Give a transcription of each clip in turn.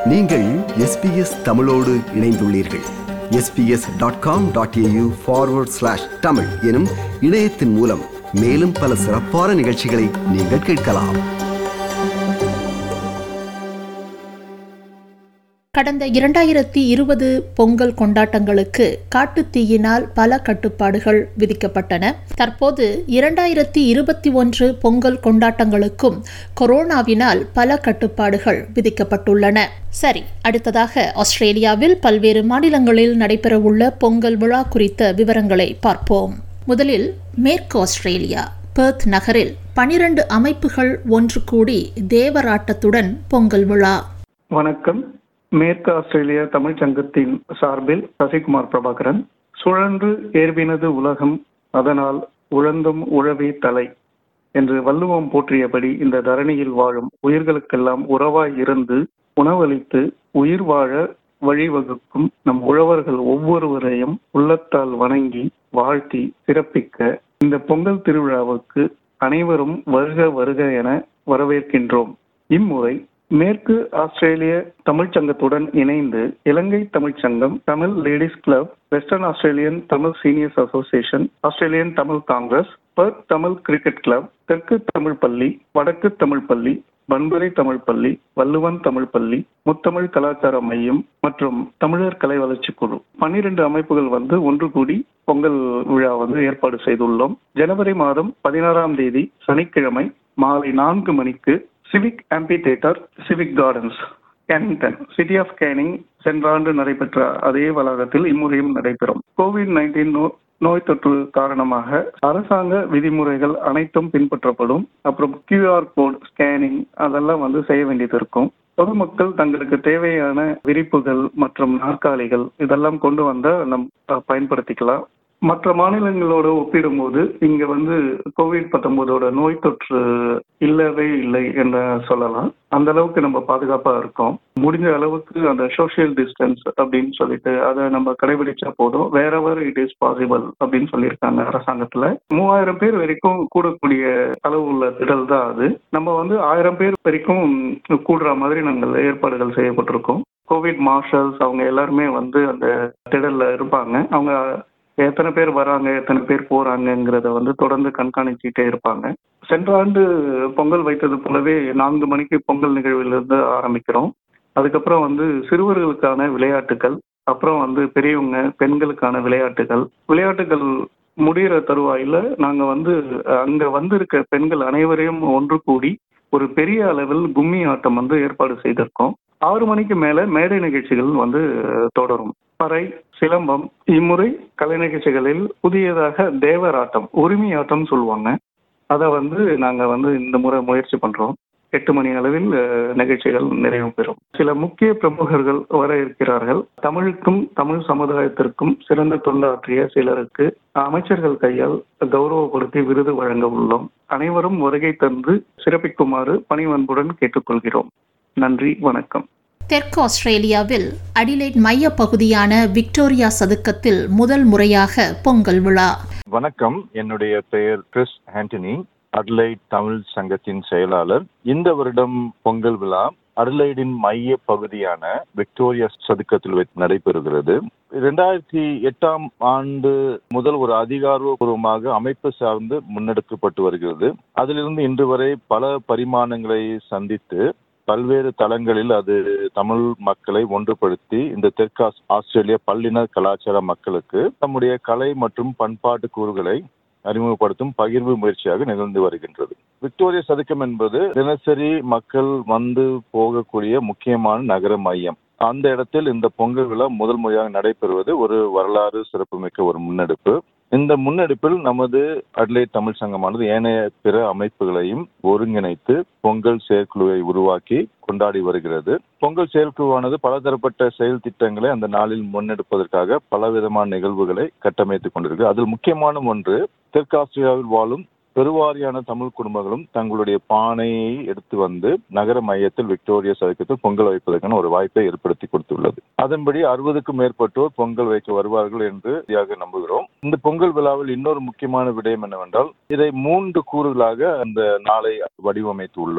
நீங்கள் எஸ்பிஎஸ் தமிழோடு இணைந்துள்ளீர்கள் SBS dot com dot AU forward slash Tamil எனும் இணையத்தின் மூலம் மேலும் பல சிறப்பான நிகழ்ச்சிகளை நீங்கள் கேட்கலாம் கடந்த இரண்டாயிரத்தி இருபது பொங்கல் கொண்டாட்டங்களுக்கு காட்டுத்தீயினால் பல கட்டுப்பாடுகள் விதிக்கப்பட்டன தற்போது இரண்டாயிரத்தி இருபத்தி ஒன்று பொங்கல் கொண்டாட்டங்களுக்கும் கொரோனாவினால் பல கட்டுப்பாடுகள் விதிக்கப்பட்டுள்ளன சரி அடுத்ததாக ஆஸ்திரேலியாவில் பல்வேறு மாநிலங்களில் நடைபெறவுள்ள பொங்கல் விழா குறித்த விவரங்களை பார்ப்போம் முதலில் மேற்கு ஆஸ்திரேலியா பெர்த் நகரில் பனிரண்டு அமைப்புகள் ஒன்று கூடி தேவராட்டத்துடன் பொங்கல் விழா வணக்கம் மேற்கு ஆஸ்திரேலிய தமிழ்ச் சங்கத்தின் சார்பில் சசிகுமார் பிரபாகரன் சுழன்று ஏர்வினது உலகம் அதனால் உழந்தும் உழவே தலை என்று வள்ளுவம் போற்றியபடி இந்த தரணியில் வாழும் உயிர்களுக்கெல்லாம் உறவாய் இருந்து உணவளித்து உயிர் வாழ வழிவகுக்கும் நம் உழவர்கள் ஒவ்வொருவரையும் உள்ளத்தால் வணங்கி வாழ்த்தி சிறப்பிக்க இந்த பொங்கல் திருவிழாவுக்கு அனைவரும் வருக வருக என வரவேற்கின்றோம் இம்முறை மேற்கு ஆஸ்திரேலிய தமிழ்ச் சங்கத்துடன் இணைந்து இலங்கை தமிழ்ச் Sangam Tamil ladies club western Australian Tamil seniors association Australian Tamil Congress Perth Tamil cricket club தெற்கு தமிழ் பள்ளி வடக்கு தமிழ் பள்ளி பண்புரை தமிழ் பள்ளி வள்ளுவன் தமிழ் பள்ளி முத்தமிழ் கலாச்சார மையம் மற்றும் தமிழர் கலை வளர்ச்சி குழு பன்னிரண்டு அமைப்புகள் வந்து ஒன்று கூடி பொங்கல் விழா வந்து ஏற்பாடு செய்துள்ளோம் ஜனவரி மாதம் பதினாறாம் தேதி சனிக்கிழமை மாலை நான்கு மணிக்கு civic amphitheatre civic gardens Cannington city of Canning சென்ற ஆண்டு நடைபெற்ற அதே வளாகத்தில் இம்முறையும் நடைபெறும் கோவிட் நைன்டீன் நோய் தொற்று காரணமாக அரசாங்க விதிமுறைகள் அனைத்தும் பின்பற்றப்படும் அப்புறம் கியூஆர் கோட் ஸ்கேனிங் அதெல்லாம் வந்து செய்ய வேண்டியது இருக்கும் பொதுமக்கள் தங்களுக்கு தேவையான விரிப்புகள் மற்றும் நாற்காலிகள் இதெல்லாம் கொண்டு வந்தா நம் பயன்படுத்திக்கலாம் மற்ற மாநிலங்களோட ஒப்பிடும்போது இங்க வந்து கோவிட் பத்தொன்பதோட நோய் தொற்று இல்லவே இல்லை என்று சொல்லலாம் அந்த அளவுக்கு நம்ம பாதுகாப்பா இருக்கோம் முடிஞ்ச அளவுக்கு அந்த சோசியல் டிஸ்டன்ஸ் அப்படின்னு சொல்லிட்டு அதை நம்ம கடைபிடிச்சா போதும் வேறவர் இட் இஸ் பாசிபிள் அப்படின்னு சொல்லியிருக்காங்க அரசாங்கத்துல மூவாயிரம் பேர் வரைக்கும் கூடக்கூடிய அளவு உள்ள திடல் தான் அது நம்ம வந்து ஆயிரம் பேர் வரைக்கும் கூடுற மாதிரி நாங்கள் ஏற்பாடுகள் செய்யப்பட்டிருக்கோம் கோவிட் மார்ஷல்ஸ் அவங்க எல்லாருமே வந்து அந்த திடல்ல இருப்பாங்க அவங்க எத்தனை பேர் வராங்க எத்தனை பேர் போறாங்கங்கிறத வந்து தொடர்ந்து கண்காணிச்சுட்டே இருப்பாங்க சென்ற ஆண்டு பொங்கல் வைத்தது போலவே நான்கு மணிக்கு பொங்கல் நிகழ்விலிருந்து ஆரம்பிக்கிறோம் அதுக்கப்புறம் வந்து சிறுவர்களுக்கான விளையாட்டுகள் அப்புறம் வந்து பெரியவங்க பெண்களுக்கான விளையாட்டுகள் விளையாட்டுகள் முடிகிற தருவாயில நாங்க வந்து அங்க வந்திருக்க பெண்கள் அனைவரையும் ஒன்று கூடி ஒரு பெரிய அளவில் கும்மி ஆட்டம் வந்து ஏற்பாடு செய்திருக்கோம் ஆறு மணிக்கு மேல மேடை நிகழ்ச்சிகள் வந்து தொடரும் பறை சிலம்பம் இம்முறை கலை நிகழ்ச்சிகளில் புதியதாக தேவராட்டம் உரிமை ஆட்டம் சொல்லுவாங்க அதை வந்து நாங்க வந்து இந்த முறை முயற்சி பண்றோம் எட்டு மணி அளவில் நிகழ்ச்சிகள் நிறைவு பெறும் சில முக்கிய பிரமுகர்கள் வர இருக்கிறார்கள் தமிழுக்கும் தமிழ் சமுதாயத்திற்கும் சிறந்த தொண்டாற்றிய சிலருக்கு அமைச்சர்கள் கையால் கௌரவப்படுத்தி விருது வழங்க உள்ளோம் அனைவரும் வருகை தந்து சிறப்பிக்குமாறு பணிவன்புடன் கேட்டுக்கொள்கிறோம் நன்றி வணக்கம் தெற்கு ஆஸ்திரேலியாவில் அடிலைட் மைய பகுதியான விக்டோரியா சதுக்கத்தில் முதல் முறையாக பொங்கல் விழா வணக்கம் என்னுடைய பெயர் கிறிஸ் ஆண்டனி அட்லைட் தமிழ் சங்கத்தின் செயலாளர் இந்த வருடம் பொங்கல் விழா அடலைடின் மைய பகுதியான விக்டோரியா சதுக்கத்தில் நடைபெறுகிறது இரண்டாயிரத்தி எட்டாம் ஆண்டு முதல் ஒரு அதிகாரப்பூர்வமாக அமைப்பு சார்ந்து முன்னெடுக்கப்பட்டு வருகிறது அதிலிருந்து இன்று வரை பல பரிமாணங்களை சந்தித்து பல்வேறு தளங்களில் அது தமிழ் மக்களை ஒன்றுபடுத்தி இந்த தெற்கு ஆஸ்திரேலிய பல்லின கலாச்சார மக்களுக்கு நம்முடைய கலை மற்றும் பண்பாட்டு கூறுகளை அறிமுகப்படுத்தும் பகிர்வு முயற்சியாக நிகழ்ந்து வருகின்றது விக்டோரியா சதுக்கம் என்பது தினசரி மக்கள் வந்து போகக்கூடிய முக்கியமான நகர மையம் அந்த இடத்தில் இந்த பொங்கல் விழா முதல் முறையாக நடைபெறுவது ஒரு வரலாறு சிறப்புமிக்க ஒரு முன்னெடுப்பு இந்த முன்னெடுப்பில் நமது அட்லைட் தமிழ் சங்கமானது ஏனைய பிற அமைப்புகளையும் ஒருங்கிணைத்து பொங்கல் செயற்குழுவை உருவாக்கி கொண்டாடி வருகிறது பொங்கல் செயற்குழுவானது பலதரப்பட்ட செயல் திட்டங்களை அந்த நாளில் முன்னெடுப்பதற்காக பலவிதமான நிகழ்வுகளை கட்டமைத்துக் கொண்டிருக்கு அதில் முக்கியமான ஒன்று தெற்கு ஆஸ்திரேலியாவில் வாழும் பெருவாரியான தமிழ் குடும்பங்களும் தங்களுடைய பானையை எடுத்து வந்து நகர மையத்தில் விக்டோரியா சதுக்கத்தில் பொங்கல் வைப்பதற்கான ஒரு வாய்ப்பை ஏற்படுத்தி கொடுத்துள்ளது அதன்படி அறுபதுக்கும் மேற்பட்டோர் பொங்கல் வைக்க வருவார்கள் என்று உறுதியாக நம்புகிறோம் இந்த பொங்கல் விழாவில் இன்னொரு முக்கியமான விடயம் என்னவென்றால் இதை மூன்று கூறுகளாக அந்த நாளை வடிவமைத்து உள்ளோம்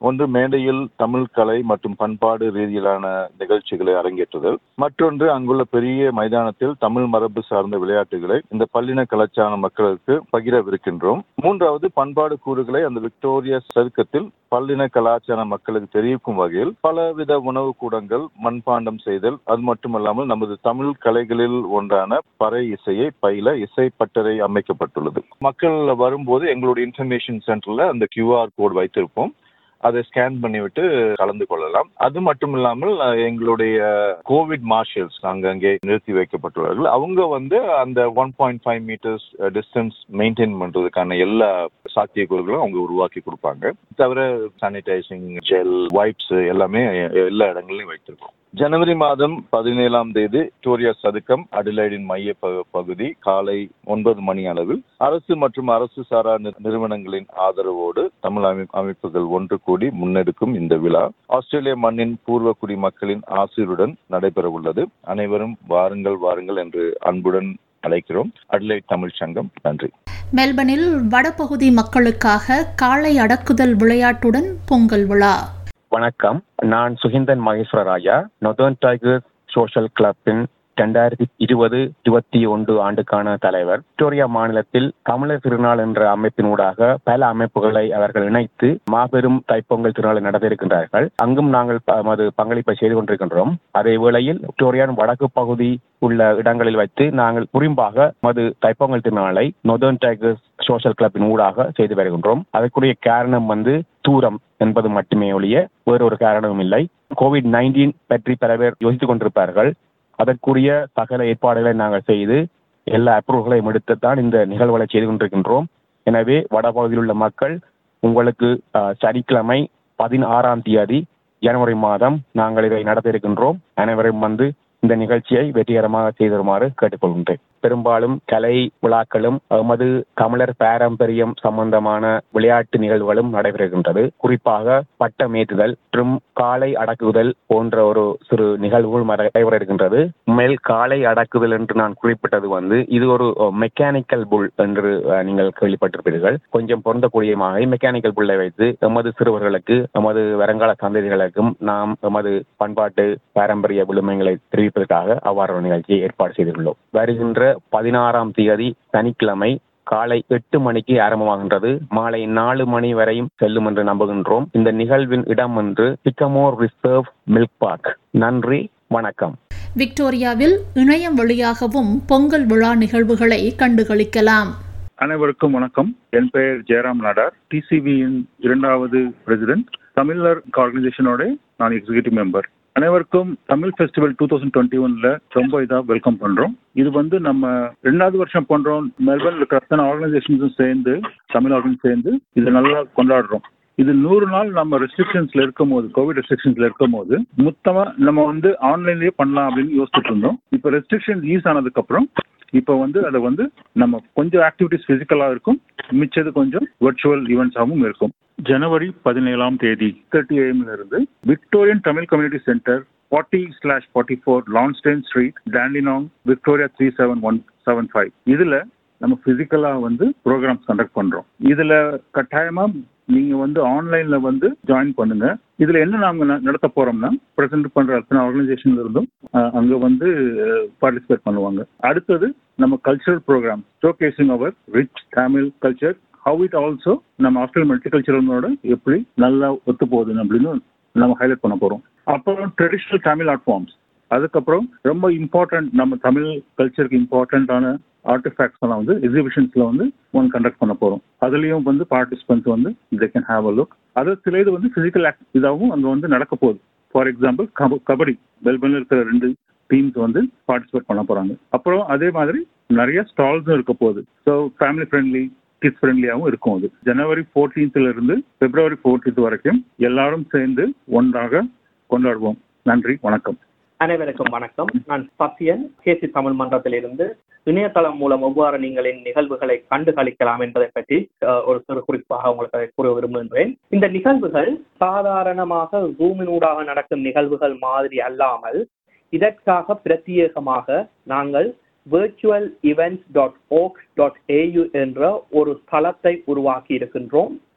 ஒன்று மேடையில் தமிழ் கலை மற்றும் பண்பாடு ரீதியிலான நிகழ்ச்சிகளை அரங்கேற்றுதல் மற்றொன்று அங்குள்ள பெரிய மைதானத்தில் தமிழ் மரபு சார்ந்த விளையாட்டுகளை இந்த பல்லின கலாச்சார மக்களுக்கு பகிரவிருக்கின்றோம் மூன்றாவது பண்பாடு கூறுகளை அந்த விக்டோரியா சதுக்கத்தில் பல்லின கலாச்சார மக்களுக்கு தெரிவிக்கும் வகையில் பலவித உணவு கூடங்கள் மண்பாண்டம் செய்தல் அது மட்டுமல்லாமல் நமது தமிழ் கலைகளில் ஒன்றான பறை இசையை பயில இசை பட்டறை அமைக்கப்பட்டுள்ளது மக்கள் வரும்போது எங்களுடைய இன்ஃபர்மேஷன் சென்டர்ல அந்த கியூஆர் கோட் வைத்திருப்போம் அதை ஸ்கேன் பண்ணிவிட்டு கலந்து கொள்ளலாம் அது மட்டும் இல்லாமல் அஹ், எங்களுடைய கோவிட் மார்ஷல்ஸ் அங்கங்கே நிறுத்தி வைக்கப்பட்டுள்ளார்கள் அவங்க வந்து அந்த one point five metres distance maintain பண்றதுக்கான எல்லா சாத்தியக்கூறுகளும் அவங்க உருவாக்கி கொடுப்பாங்க தவிர சானிடைசிங் ஜெல் வைப்ஸ் எல்லாமே எல்லா இடங்களையும் வைத்திருக்கோம் ஜனவரி மாதம் பதினேழாம் தேதி விக்டோரியா சதுக்கம் அடிலைடின் மைய ப- பகுதி காலை ஒன்பது மணி அளவில் அரசு மற்றும் அரசு சாரா நி- நிறுவனங்களின் ஆதரவோடு தமிழ் அமை- அமைப்புகள் ஒன்று கூடி முன்னெடுக்கும் இந்த விழா ஆஸ்திரேலிய மண்ணின் பூர்வ குடி மக்களின் ஆசிரியருடன் நடைபெற உள்ளது அனைவரும் வாருங்கள் வாருங்கள் என்று அன்புடன் அழைக்கிறோம் அடிலைட் தமிழ் சங்கம் நன்றி மெல்பர்னில் வடபகுதி மக்களுக்காக காளை அடக்குதல் விளையாட்டுடன் பொங்கல் விழா வணக்கம் நான் Sukinthan Maheswararaja northern tigers social கிளப்பின் ரெண்டாயிரத்தி இருபது இருபத்தி ஒன்று ஆண்டுக்கான தலைவர் விக்டோரியா மாநிலத்தில் தமிழர் திருநாள் என்ற அமைப்பினூடாக பல அமைப்புகளை அவர்கள் இணைத்து மாபெரும் தைப்பொங்கல் திருநாளை நடத்தியிருக்கின்றார்கள் அங்கும் நாங்கள் நமது பங்களிப்பை செய்து கொண்டிருக்கின்றோம் அதே வேளையில் விக்டோரியாவின் வடக்கு பகுதி உள்ள இடங்களில் வைத்து நாங்கள் குறிப்பாக மது தைப்பொங்கல் திருநாளை நொதர்ன் டைகர்ஸ் சோஷியல் கிளப்பின் ஊடாக செய்து வருகின்றோம் அதற்குரிய காரணம் வந்து தூரம் என்பது மட்டுமே ஒழிய வேறொரு காரணமும் இல்லை கோவிட் நைன்டீன் பற்றி பல பேர் யோசித்துக் கொண்டிருப்பார்கள் அதற்குரிய சகல ஏற்பாடுகளை நாங்கள் செய்து எல்லா அப்ரூவல்களையும் எடுத்துத்தான் இந்த நிகழ்வுகளை செய்து கொண்டிருக்கின்றோம் எனவே வடபகுதியில் உள்ள மக்கள் உங்களுக்கு அஹ், சனிக்கிழமை பதினாறாம் தேதி ஜனவரி மாதம் நாங்கள் இதை நடத்த இருக்கின்றோம் அனைவரும் வந்து இந்த நிகழ்ச்சியை வெற்றிகரமாக செய்திருமாறு கேட்டுக்கொள்கின்றேன் பெரும்பாலும் கலை விழாக்களும் எமது தமிழர் பாரம்பரியம் சம்பந்தமான விளையாட்டு நிகழ்வுகளும் நடைபெறுகின்றது குறிப்பாக பட்டமேற்றுதல் மற்றும் காளை அடக்குதல் போன்ற ஒரு சிறு நிகழ்வுகள் நடைபெற இருக்கின்றது மேல் காளை அடக்குதல் என்று நான் குறிப்பிட்டது வந்து இது ஒரு மெக்கானிக்கல் புல் என்று அஹ், நீங்கள் கேள்விப்பட்டிருப்பீர்கள் கொஞ்சம் பொருந்தக்கூடியமாக மெக்கானிக்கல் புல்லை வைத்து எமது சிறுவர்களுக்கு எமது வருங்கால சந்ததிகளுக்கும் நாம் எமது பண்பாட்டு பாரம்பரிய விழுமைகளை தெரிவிப்பதற்காக அவ்வாறு நிகழ்ச்சியை ஏற்பாடு செய்துள்ளோம் வருகின்ற பதினாறாம் தேதி சனிக்கிழமை காலை எட்டு மணிக்கு ஆரம்பமாகின்றது மாலை நாலு மணி வரையும் செல்லும் என்று நம்புகின்றோம் இந்த நிகழ்வின் இடம் என்று சிக்கமோர் ரிசர்வ் மில்க் பார்க் நன்றி வணக்கம் விக்டோரியாவில் இணையம் வழியாகவும் பொங்கல் விழா நிகழ்வுகளை கண்டுகளிக்கலாம் அனைவருக்கும் வணக்கம் என் பெயர் ஜெயராம் நாடார் டிசிவியின் இரண்டாவது பிரசிடென்ட் தமிழர் ஆர்கனைசேஷனோட நான் எக்ஸிகியூட்டிவ் மெம்பர் அனைவருக்கும் Tamil festival two thousand twenty ஒன்ல ரொம்ப இதா வெல்கம் பண்றோம் இது வந்து நம்ம ரெண்டாவது வருஷம் பண்றோம் மெல்பர்ன்ல இருக்கிற அத்தனை ஆர்கனைசேஷன்ஸும் சேர்ந்து தமிழ் ஆர்கனைஸ் சேர்ந்து இதை நல்லா கொண்டாடுறோம் இது நூறு நாள் நம்ம ரெஸ்ட்ரிக்ஷன்ஸ்ல இருக்கும் போது கோவிட் ரெஸ்ட்ரிக்ஷன்ஸ்ல இருக்கும் போது மொத்தமா நம்ம வந்து ஆன்லைன்லயே பண்ணலாம் அப்படின்னு யோசிச்சுட்டு இருந்தோம் இப்போ ரெஸ்ட்ரிக்ஷன் ஈஸ் ஆனதுக்கு அப்புறம் இப்போ வந்து அதை வந்து நம்ம கொஞ்சம் ஆக்டிவிட்டிஸ் பிசிக்கலா இருக்கும் மிச்சது கொஞ்சம் வர்ச்சுவல் ஈவெண்ட்ஸாகவும் இருக்கும் ஜனவரி பதினேழாம் தேதி தேர்ட்டி ஏஎம்ல இருந்து Victorian Tamil community centre forty slash forty four Lonsdale street Dandenong Victoria three seven one seven five இதுல நம்ம பிசிக்கலா வந்து ப்ரோக்ராம்ஸ் கண்டக்ட் பண்றோம் இதுல கட்டாயமா நீங்க வந்து ஆன்லைன்ல வந்து ஜாயின் பண்ணுங்க இதுல என்ன நாங்க ந- நடத்த போறோம்னா பிரசன்ட் பண்ற அத்தனை ஆர்கனைசேஷன்ல இருந்தும் அஹ், அங்க வந்து பார்ட்டிசிபேட் பண்ணுவாங்க அடுத்தது நம்ம cultural program showcasing our rich Tamil culture how it also நம்ம ஆஸ்திரேலியன் மல்டிகல்ச்சரலோட எப்படி நல்லா ஒத்து போகுது அப்படின்னு நம்ம ஹைலைட் பண்ண போறோம் அப்புறம் ட்ரெடிஷ்னல் தமிழ் ஆர்ட் ஃபார்ம்ஸ் அதுக்கப்புறம் ரொம்ப இம்பார்ட்டன்ட் நம்ம தமிழ் கல்ச்சருக்கு இம்பார்ட்டண்ட்டான ஆர்டிஃபேக்ட்ஸ் எல்லாம் வந்து எக்ஸிபிஷன்ஸ்ல வந்து ஒன் கண்டக்ட் பண்ண போறோம் அதுலயும் வந்து பார்ட்டிசிபென்ட்ஸ் வந்து they can have a look அது சில இது வந்து பிசிக்கல் ஆக்ட் இதாகவும் அங்க வந்து நடக்க போகுது ஃபார் எக்ஸாம்பிள் கபடி மெல்பர்ன்ல இருக்கிற ரெண்டு டீம்ஸ் வந்து பார்ட்டிசிபேட் பண்ண போறாங்க அப்புறம் அதே மாதிரி நிறைய ஸ்டால்ஸும் இருக்க போகுது ஸோ ஃபேமிலி ஃப்ரெண்ட்லி கிட்ஸ் ஃப்ரெண்ட்லியாகவும் இருக்கும் அது ஜனவரி 14th ல இருந்து பிப்ரவரி 14th வரைக்கும் எல்லாரும் சேர்ந்து ஒன்றாக கொண்டாடுவோம் நன்றி வணக்கம் அனைவருக்கும் வணக்கம் நான் சத்யன் கேசி தமிழ் மன்றத்திலிருந்து இணையதளம் மூலம் எவ்வாறு நீங்கள் நிகழ்வுகளை கண்டு களிக்கலாம் என்பதை பற்றி அஹ், ஒரு சிறு குறிப்பாக உங்களுக்கு அதை கூற விரும்புகின்றேன் இந்த நிகழ்வுகள் சாதாரணமாக ஜூமினூடாக நடக்கும் நிகழ்வுகள் மாதிரி அல்லாமல் இதற்காக பிரத்யேகமாக நாங்கள் virtual events dot dot AU என்ற ஒரு தளத்தை உருவாக்கி இருக்கின்றோம்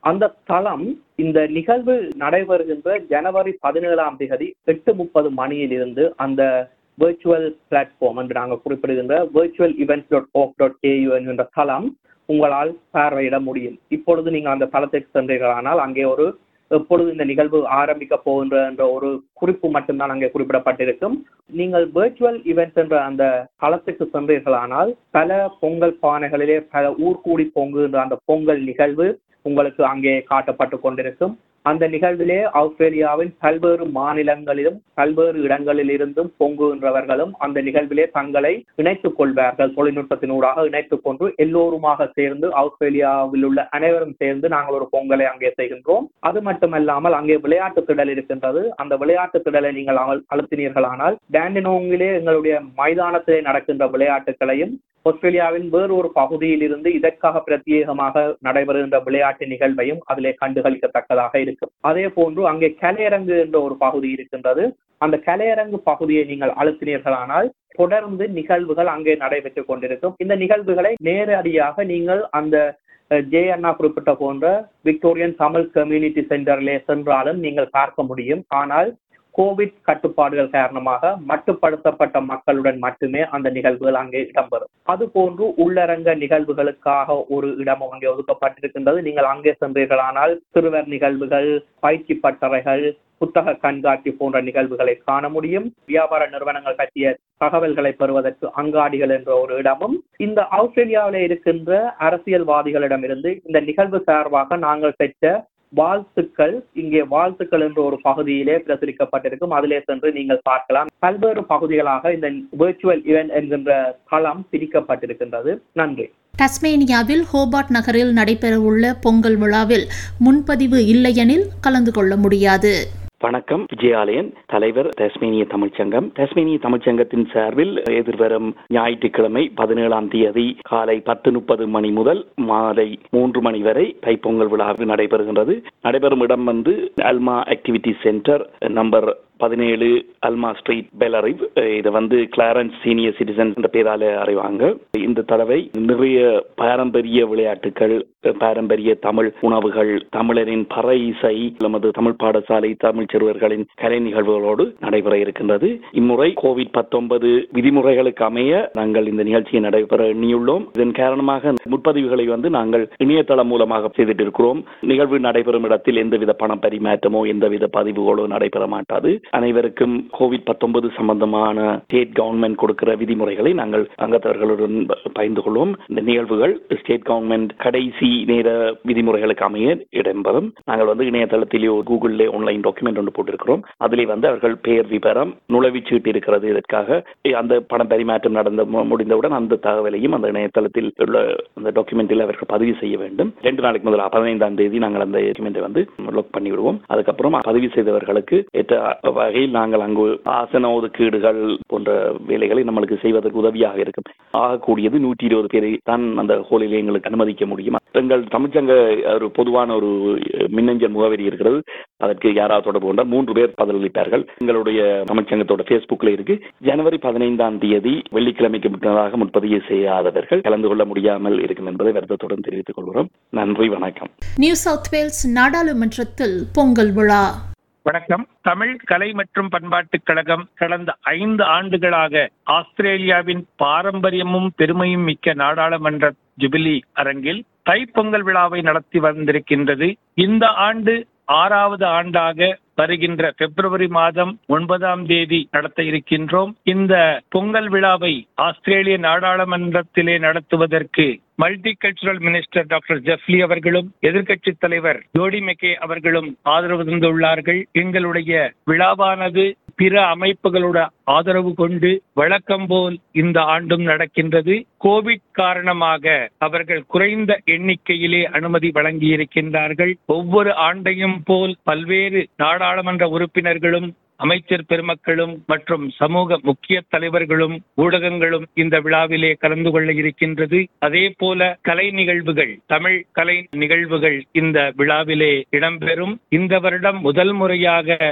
அந்த தளம் இந்த நிகழ்வு நடைபெறுகின்ற ஜனவரி பதினேழாம் தேதி எட்டு முப்பது மணியிலிருந்து அந்த வெர்ச்சுவல் பிளாட்ஃபார்ம் என்று நாங்கள் குறிப்பிடுகின்ற virtual events dot org dot AU என்கின்ற தளம் உங்களால் பார்வையிட முடியும் இப்பொழுது நீங்கள் அந்த தளத்திற்கு சென்றீர்களானால் அங்கே ஒரு எப்பொழுது இந்த நிகழ்வு ஆரம்பிக்க போகின்ற என்ற ஒரு குறிப்பு மட்டும்தான் அங்கே குறிப்பிடப்பட்டிருக்கும் நீங்கள் வெர்ச்சுவல் இவெண்ட்ஸ் என்ற அந்த தளத்துக்கு சென்றீர்களானால் பல பொங்கல் பானைகளிலே பல ஊர்கூடி பொங்குகின்ற அந்த பொங்கல் நிகழ்வு உங்களுக்கு அங்கே காட்டப்பட்டு கொண்டிருக்கும் அந்த நிகழ்விலே ஆஸ்திரேலியாவின் பல்வேறு மாநிலங்களிலும் பல்வேறு இடங்களில் இருந்தும் பொங்குகின்றவர்களும் அந்த நிகழ்விலே தங்களை இணைத்துக் கொள்வார்கள் தொழில்நுட்பத்தினூடாக இணைத்துக் கொண்டு எல்லோருமாக சேர்ந்து ஆஸ்திரேலியாவில் உள்ள அனைவரும் சேர்ந்து நாங்கள் ஒரு பொங்கலை அங்கே செய்கின்றோம் அது மட்டுமல்லாமல் அங்கே விளையாட்டு திடல் இருக்கின்றது அந்த விளையாட்டு திடலை நீங்கள் அமல்- அழுத்தினீர்களானால் டேண்டினோங்கிலே எங்களுடைய மைதானத்திலே நடக்கின்ற விளையாட்டுகளையும் ஆஸ்திரேலியாவின் வேறு ஒரு பகுதியில் இருந்து இதற்காக பிரத்யேகமாக நடைபெறுகின்ற விளையாட்டு நிகழ்வையும் அதிலே கண்டுகளிக்கத்தக்கதாக இருக்கும் அதே போன்று அங்கே கலையரங்கு என்ற ஒரு பகுதி இருக்கின்றது அந்த கலையரங்கு பகுதியை நீங்கள் அழுத்தினீர்களானால் தொடர்ந்து நிகழ்வுகள் அங்கே நடைபெற்றுக் கொண்டிருக்கும் இந்த நிகழ்வுகளை நேரடியாக நீங்கள் அந்த அஹ், ஜே அண்ணா குறிப்பிட்ட போன்ற விக்டோரியன் தமிழ் கம்யூனிட்டி சென்டரிலே சென்றாலும் நீங்கள் பார்க்க முடியும் ஆனால் கோவிட் கட்டுப்பாடுகள் காரணமாக மட்டுப்படுத்தப்பட்ட மக்களுடன் மட்டுமே அந்த நிகழ்வுகள் அங்கே இடம்பெறும் அது போன்று உள்ளரங்க நிகழ்வுகளுக்காக ஒரு இடமும் அங்கே ஒதுக்கப்பட்டிருக்கின்றது நீங்கள் அங்கே சென்றீர்களானால் சிறுவர் நிகழ்வுகள் பயிற்சி பட்டறைகள் புத்தக கண்காட்சி போன்ற நிகழ்வுகளை காண முடியும் வியாபார நிறுவனங்கள் பற்றிய தகவல்களை பெறுவதற்கு அங்காடிகள் என்ற ஒரு இடமும் இந்த ஆஸ்திரேலியாவில் இருக்கின்ற அரசியல்வாதிகளிடமிருந்து இந்த நிகழ்வு சார்பாக நாங்கள் பெற்ற வாழ்த்துக்கள் இங்கே வாழ்த்துக்கள் என்ற ஒரு பகுதியிலே பிரசுரிக்கப்பட்டிருக்கும் அதிலே சென்று நீங்கள் பார்க்கலாம் பல்வேறு பகுதிகளாக இந்த வெர்ச்சுவல் இவெண்ட் என்கின்ற தளம் பிரிக்கப்பட்டிருக்கின்றது நன்றி டஸ்மேனியாவில் ஹோபார்ட் நகரில் நடைபெறவுள்ள பொங்கல் விழாவில் முன்பதிவு இல்லையெனில் கலந்து கொள்ள முடியாது வணக்கம் விஜயாலயன் தலைவர் தஸ்மேனிய தமிழ்ச்சங்கம் தஸ்மேனிய தமிழ்ச்சங்கத்தின் சார்பில் எதிர்வரும் ஞாயிற்றுக்கிழமை பதினேழாம் தேதி காலை பத்து முப்பது மணி முதல் மாலை மூன்று மணி வரை தைப்பொங்கல் விழா நடைபெறுகின்றது நடைபெறும் இடம் வந்து அல்மா ஆக்டிவிட்டி சென்டர் நம்பர் பதினேழு அல்மா ஸ்ட்ரீட் பெலரிவ் இதை வந்து கிளாரன்ஸ் சீனியர் சிட்டிசன் என்ற பேரால அறிவாங்க இந்த தடவை நிறைய பாரம்பரிய விளையாட்டுகள் பாரம்பரிய தமிழ் உணவுகள் தமிழரின் பறை இசை நமது தமிழ் பாடசாலை தமிழ் சிறுவர்களின் கலை நிகழ்வுகளோடு நடைபெற இருக்கின்றது இம்முறை கோவிட் பத்தொன்பது விதிமுறைகளுக்கு அமைய நாங்கள் இந்த நிகழ்ச்சியை நடைபெற எண்ணியுள்ளோம் இதன் காரணமாக முன்பதிவுகளை வந்து நாங்கள் இணையதளம் மூலமாக செய்துட்டு இருக்கிறோம் நிகழ்வு நடைபெறும் இடத்தில் எந்தவித பண பரிமாற்றமோ எந்தவித பதிவுகளோ நடைபெற மாட்டாது அனைவருக்கும் கோவிட் பத்தொன்பது சம்பந்தமான ஸ்டேட் கவர்மெண்ட் கொடுக்கிற விதிமுறைகளை நாங்கள் அங்கத்தவர்களுடன் பகிர்ந்து கொள்வோம் இந்த நிகழ்வுகள் ஸ்டேட் கவர்மெண்ட் கடைசி நேர விதிமுறைகளுக்கு அமைய இடம்பெறும் நாங்கள் வந்து இணையதளத்திலே கூகுளிலே ஆன்லைன் டாக்குமெண்ட் ஒன்று போட்டிருக்கிறோம் அதிலே வந்து அவர்கள் பெயர் விவரம் நுழைவுச்சீட்டு இருக்கிறது இதற்காக அந்த பணம் பரிமாற்றம் நடந்த மு- முடிந்தவுடன் அந்த தகவலையும் அந்த இணையதளத்தில் உள்ள அந்த டாக்குமெண்டில் அவர்கள் பதிவு செய்ய வேண்டும் ரெண்டு நாளைக்கு முதல் பதினைந்தாம் தேதி நாங்கள் அந்த டாக்குமெண்ட்டை வந்து லோக் பண்ணி விடுவோம் அதுக்கப்புறம் பதிவு செய்தவர்களுக்கு ஏற்ற வகையில் நாங்கள் அங்கு ஆசன ஒதுக்கீடுகள் போன்ற வேலைகளை நம்மளுக்கு செய்வதற்கு உதவியாக இருக்கும் ஆகக்கூடியது நூற்றி இருபது பேரை தான் அந்த ஹோலிலே எங்களுக்கு அனுமதிக்க முடியும் எங்கள் தமிழ்ச்சங்க ஒரு பொதுவான ஒரு மின்னஞ்சல் முகவரி இருக்கிறது அதற்கு யாராவது தொடர்பு கொண்டால் மூன்று பேர் பதிலளிப்பார்கள் எங்களுடைய தமிழ்ச்சங்கத்தோட ஃபேஸ்புக்கில் இருக்கு ஜனவரி பதினைந்தாம் தேதி வெள்ளிக்கிழமைக்கு முன்னதாக முன்பதிவு செய்யாதவர்கள் கலந்து கொள்ள முடியாமல் இருக்கும் என்பதை வருத்தத்துடன் தெரிவித்துக் கொள்கிறோம் நன்றி வணக்கம் நியூ சவுத் வேல்ஸ் நாடாளுமன்றத்தில் பொங்கல் விழா வணக்கம் தமிழ் கலை மற்றும் பண்பாட்டுக் கழகம் கடந்த ஐந்து ஆண்டுகளாக ஆஸ்திரேலியாவின் பாரம்பரியமும் பெருமையும் மிக்க நாடாளுமன்ற ஜூபிலி அரங்கில் தைப்பொங்கல் விழாவை நடத்தி வந்திருக்கின்றது இந்த ஆண்டு ஆறாவது ஆண்டாக வருகின்ற பிப்ரவரி மாதம் ஒன்பதாம் தேதி நடத்த இருக்கின்றோம் இந்த பொங்கல் விழாவை ஆஸ்திரேலிய நாடாளுமன்றத்திலே நடத்துவதற்கு multicultural minister doctor Geoff Lee அவர்களும் எதிர்க்கட்சி தலைவர் ஜோடி மெக்கே அவர்களும் ஆதரவு தந்துள்ளார்கள் எங்களுடைய விழாவானது பிற அமைப்புகளோட ஆதரவு கொண்டு வழக்கம் போல் இந்த ஆண்டும் நடக்கின்றது கோவிட் காரணமாக அவர்கள் குறைந்த எண்ணிக்கையிலே அனுமதி வழங்கியிருக்கின்றார்கள் ஒவ்வொரு ஆண்டையும் போல் பல்வேறு நாடாளுமன்ற உறுப்பினர்களும் அமைச்சர் பெருமக்களும் மற்றும் சமூக முக்கிய தலைவர்களும் ஊடகங்களும் இந்த விழாவிலே கலந்து கொள்ள இருக்கின்றது அதே போல கலை நிகழ்வுகள் தமிழ் கலை நிகழ்வுகள் இந்த விழாவிலே இடம்பெறும் இந்த வருடம் முதல் முறையாக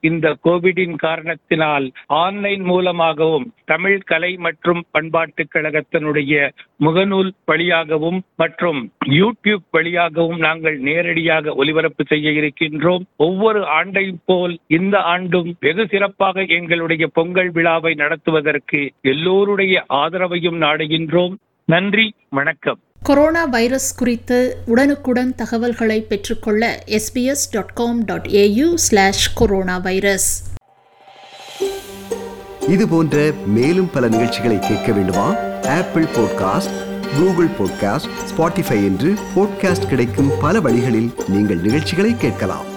இந்த கோவிடின் காரணத்தினால் ஆன்லைன் மூலமாகவும் தமிழ் கலை மற்றும் பண்பாட்டுக் கழகத்தினுடைய முகநூல் வழியாகவும் மற்றும் யூடியூப் வழியாகவும் நாங்கள் நேரடியாக ஒலிபரப்பு செய்ய இருக்கின்றோம் ஒவ்வொரு ஆண்டையும் போல் இந்த ஆண்டும் வெகு சிறப்பாக எங்களுடைய பொங்கல் விழாவை நடத்துவதற்கு எல்லோருடைய ஆதரவையும் நாடுகின்றோம் நன்றி வணக்கம் கொரோனா வைரஸ் குறித்து உடனுக்குடன் தகவல்களை பெற்றுக்கொள்ள SBS dot com dot AU slash corona virus இது போன்ற மேலும் பல நிகழ்ச்சிகளை கேட்க வேண்டுமா Apple podcast Google podcast Spotify என்று பாட்காஸ்ட் கிடைக்கும் பல வழிகளில் நீங்கள் நிகழ்ச்சிகளை கேட்கலாம்